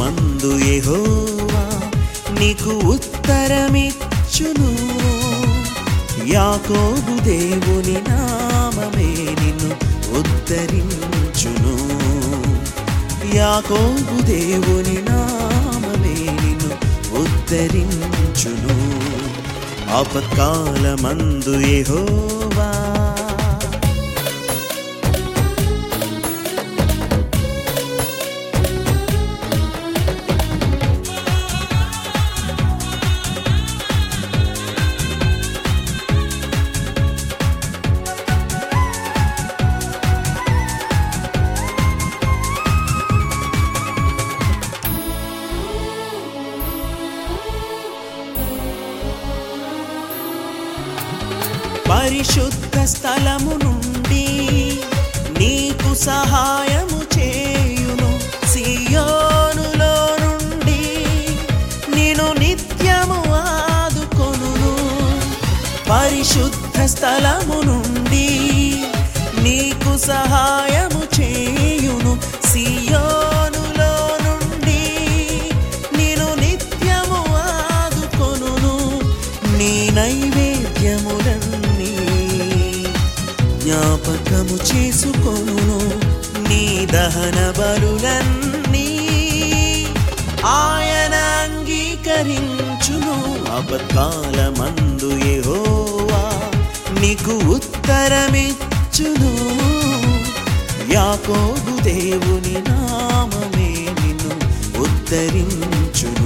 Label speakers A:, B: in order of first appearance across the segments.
A: ఆపత్కాలమందు యెహోవా నీకు ఉత్తరమిచ్చును యాకోబు దేవుని నామమే నిన్ను ఉద్ధరించును యాకోబు దేవుని నామమే నిన్ను ఉద్ధరించును ఆపత్కాలమందు యెహోవా పరిశుద్ధ స్థలము నుండి నీకు సహాయము చేయును సియోనులో నుండి నేను నిత్యము ఆదుకొనును పరిశుద్ధ స్థలము నుండి నీకు సహాయము చేయును సియోనులో నుండి నేను నిత్యము ఆదుకొనును నీ నైవేద్యములన్నీ జ్ఞాపకము చేసుకొను నీ దహన బలులన్నీ ఆయన అంగీకరించును అబద్ధాలమందు యెహోవా నీకు ఉత్తరమిచ్చును యాకోబు దేవుని నామమే నిన్ను ఉద్ధరించును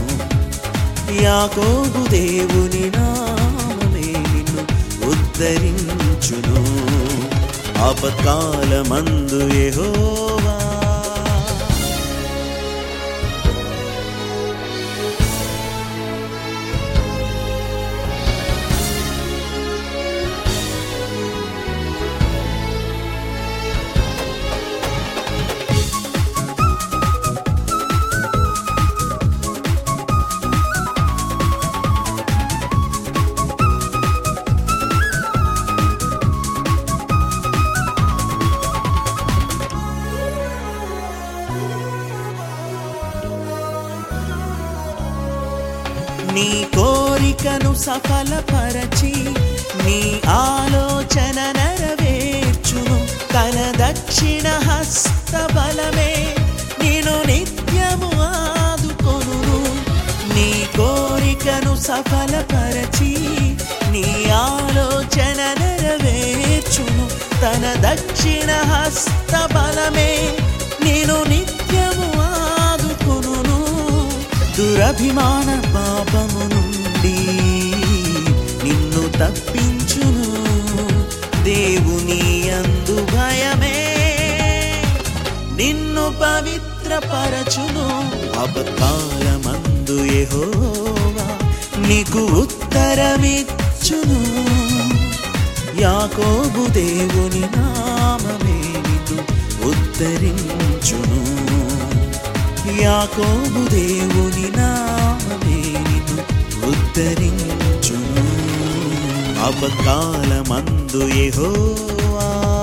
A: యాకోబు దేవుని నామమే నిన్ను ఉద్ధరించును ఆపత్కాలమందు యెహోవా నీ కోరికను సఫలపరచి నీ ఆలోచన నెరవేర్చును తన దక్షిణ హస్త బలమే నేను నిత్యము ఆదుకొను నీ కోరికను సఫలపరచి నీ ఆలోచన నెరవేర్చును తన దక్షిణ హస్త బలమే నేను నిత్యము ఆదుకొను దురభిమాన పాపము నుండి నిన్ను తప్పించును దేవుని అందు భయమే నిన్ను పవిత్రపరచును అబద్ధాలమందు యెహోవా నీకు ఉత్తరమిచ్చును యాకోబు దేవుని నామమే నిన్ను ఉద్ధరించును యాకోబు దేవుని నామమే నిన్ను ఉద్ధరించును అపకాలమందు యెహోవా